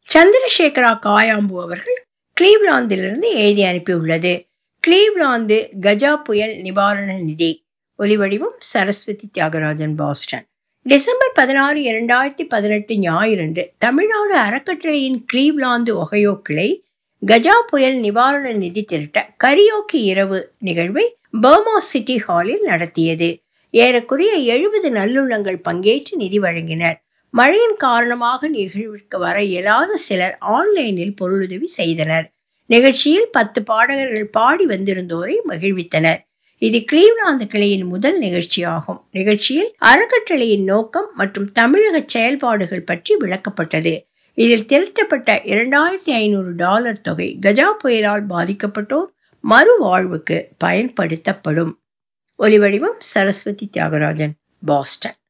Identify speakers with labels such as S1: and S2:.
S1: சந்திரசேகரா காயாம்பு அவர்கள் கிளீவ்லாந்திலிருந்து எழுதி அனுப்பியுள்ளது கிளீவ்லாந்து கஜா புயல் நிவாரண நிதி ஒலிவடிவம் சரஸ்வதி தியாகராஜன் பாஸ்டன் டிசம்பர் பதினாறு இரண்டாயிரத்தி பதினெட்டு ஞாயிறன்று தமிழ்நாடு அறக்கட்டளையின் கிளீவ்லாந்து ஒகையோ கிளை கஜா புயல் நிவாரண நிதி திரட்ட கரியோக்கி இரவு நிகழ்வை பர்மா சிட்டி ஹாலில் நடத்தியது ஏறக்குறைய எழுபது நல்லுள்ளங்கள் பங்கேற்று நிதி வழங்கினர் மழையின் காரணமாக நிகழ்விற்கு வர இயலாத சிலர் ஆன்லைனில் பொருளுதவி செய்தனர் நிகழ்ச்சியில் பத்து பாடகர்கள் பாடி வந்திருந்தோரை மகிழ்வித்தனர் இது கிளீவ்லாந்து கிளையின் முதல் நிகழ்ச்சியாகும் நிகழ்ச்சியில் அறக்கட்டளையின் நோக்கம் மற்றும் தமிழக செயல்பாடுகள் பற்றி விளக்கப்பட்டது இதில் திரட்டப்பட்ட இரண்டாயிரத்தி ஐநூறு டாலர் தொகை கஜா புயலால் பாதிக்கப்பட்டோர் மறுவாழ்வுக்கு பயன்படுத்தப்படும் ஒலிவடிவம் சரஸ்வதி தியாகராஜன் பாஸ்டன்